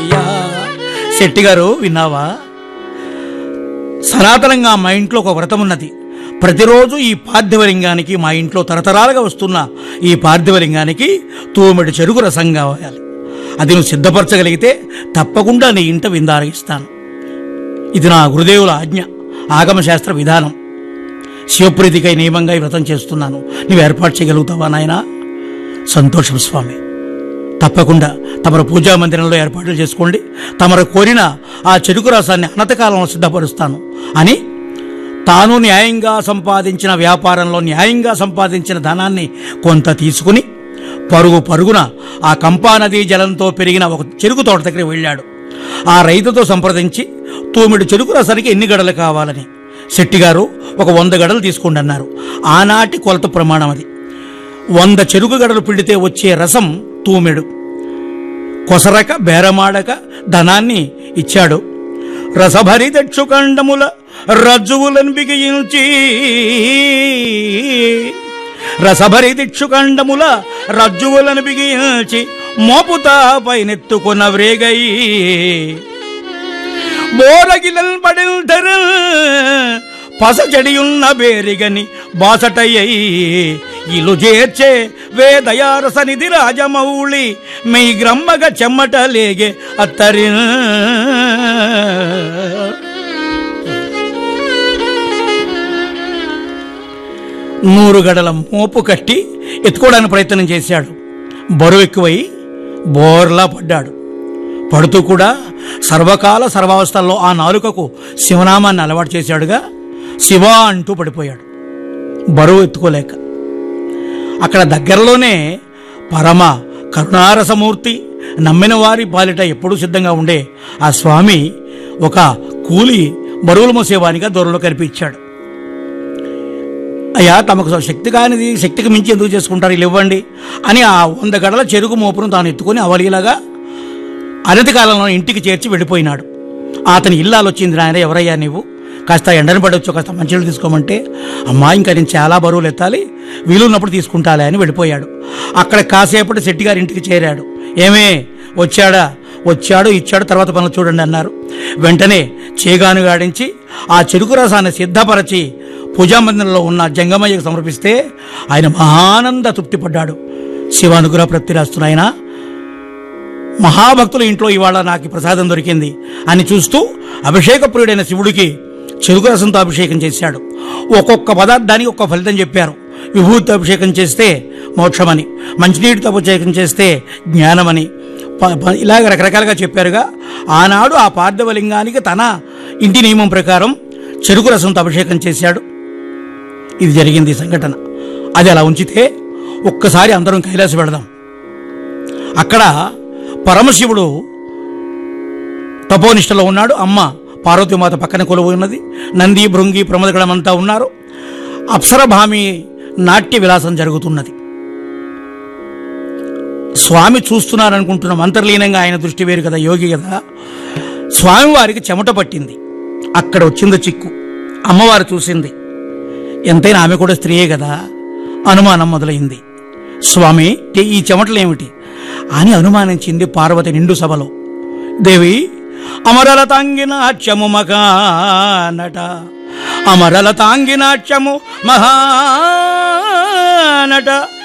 అయ్యా శెట్టి గారు విన్నావా సనాతనంగా మా ఇంట్లో ఒక వ్రతం ఉన్నది ప్రతిరోజు ఈ పార్థివలింగానికి మా ఇంట్లో తరతరాలుగా వస్తున్న ఈ పార్థివలింగానికి తూమెడు చెరుకు రసం కావాలి అది నువ్వు సిద్ధపరచగలిగితే తప్పకుండా నీ ఇంట విందారగిస్తాను ఇది నా గురుదేవుల ఆజ్ఞ ఆగమశాస్త్ర విధానం శివప్రీతికై నియమంగా ఈ వ్రతం చేస్తున్నాను నువ్వు ఏర్పాటు చేయగలుగుతావా నాయనా సంతోషం స్వామి తప్పకుండా తమరు పూజా మందిరంలో ఏర్పాట్లు చేసుకోండి తమరు కోరిన ఆ చెరుకు రసాన్ని అనంతకాలంలో సిద్ధపరుస్తాను అని తాను న్యాయంగా సంపాదించిన వ్యాపారంలో న్యాయంగా సంపాదించిన ధనాన్ని కొంత తీసుకుని పరుగు పరుగున ఆ కంపా నదీ జలంతో పెరిగిన ఒక చెరుకు తోట దగ్గర వెళ్ళాడు ఆ రైతుతో సంప్రదించి తూమిడి చెరుకు రసానికి ఎన్ని గడలు కావాలని శెట్టిగారు ఒక వంద గడలు తీసుకోండి అన్నారు ఆనాటి కొలత ప్రమాణం అది వంద చెరుకు గడలు పిండితే వచ్చే రసం తూమెడు కొసరక బేరమాడక ధనాన్ని ఇచ్చాడు రసభరి దక్షుకండముల రజ్జువులను బిగించి రసభరి దిక్షుకండముల రజ్జువులను బిగించి మోపుతాపై నెత్తుకున్న వ్రేగై బోరగిలల్ పడిల్టరు పసజడియున్న బేరిగని బాసటయ్యై ఇలు చేర్చే వేదయారస నిధి రాజమౌళి మీ గ్రమ్మగ చెమ్మట లేగే అత్తరి నూరు గడల మోపు కట్టి ఎత్తుకోవడానికి ప్రయత్నం చేశాడు బరువు ఎక్కువై బోర్లా పడ్డాడు పడుతూ కూడా సర్వకాల సర్వావస్థల్లో ఆ నాలుకకు శివనామాన్ని అలవాటు చేశాడుగా శివ అంటూ పడిపోయాడు బరువు ఎత్తుకోలేక అక్కడ దగ్గరలోనే పరమ కరుణారసమూర్తి నమ్మిన వారి పాలిట ఎప్పుడూ సిద్ధంగా ఉండే ఆ స్వామి ఒక కూలి బరువులు మోసేవానిగా దూరంలో కనిపించాడు అయ్యా తమకు శక్తి కానిది శక్తికి మించి ఎందుకు చేసుకుంటారు ఇలా ఇవ్వండి అని ఆ వంద గడల చెరుకు మోపును తాను ఎత్తుకొని అవలీలాగా అనతి కాలంలో ఇంటికి చేర్చి వెళ్ళిపోయినాడు అతని ఇల్లు ఆలోచింది నాయన ఎవరయ్యా నీవు కాస్త ఎండను పడవచ్చు కాస్త మంచినీళ్ళు తీసుకోమంటే అమ్మా ఇంకా నేను చాలా బరువులు ఎత్తాలి వీలున్నప్పుడు తీసుకుంటాలే అని వెళ్ళిపోయాడు అక్కడ కాసేపటి శెట్టి గారి ఇంటికి చేరాడు ఏమే వచ్చాడా వచ్చాడు ఇచ్చాడు తర్వాత పనులు చూడండి అన్నారు వెంటనే చేగాను గాడించి ఆ చెరుకు రసాన్ని సిద్ధపరచి పూజామందిరంలో ఉన్న జంగమయ్యకు సమర్పిస్తే ఆయన మహానంద తృప్తిపడ్డాడు శివానుగ్రహ ప్రతిరాస్తున్నాయన మహాభక్తుల ఇంట్లో ఇవాళ నాకు ఈ ప్రసాదం దొరికింది అని చూస్తూ అభిషేక ప్రియుడైన శివుడికి చెరుకు రసంతో అభిషేకం చేశాడు ఒక్కొక్క పదార్థానికి ఒక్క ఫలితం చెప్పారు విభూతితో అభిషేకం చేస్తే మోక్షమని మంచినీటితో అభిషేకం చేస్తే జ్ఞానమని ప- ప- ఇలాగ రకరకాలుగా చెప్పారుగా ఆనాడు ఆ పార్థవలింగానికి తన ఇంటి నియమం ప్రకారం చెరుకు రసంతో అభిషేకం చేశాడు ఇది జరిగింది ఈ సంఘటన అది అలా ఉంచితే ఒక్కసారి అందరం కైలాసం వెళదాం అక్కడ పరమశివుడు తపోనిష్టలో ఉన్నాడు అమ్మ పార్వతీమాత పక్కన కొలువు ఉన్నది నంది భృంగి ప్రమదగడమంతా ఉన్నారు అప్సరభామి నాట్య విలాసం జరుగుతున్నది స్వామి చూస్తున్నారనుకుంటున్నాం అంతర్లీనంగా ఆయన దృష్టి వేరు కదా యోగి కదా స్వామివారికి చెమట పట్టింది అక్కడ వచ్చింది చిక్కు అమ్మవారు చూసింది ఎంతైనా ఆమె కూడా స్త్రీయే కదా అనుమానం మొదలైంది స్వామి ఈ చెమటలేమిటి అని అనుమానించింది పార్వతి నిండు సభలో దేవి అమరల తాంగినాట్యము మహానట అమరల తాంగినాట్యము మహానట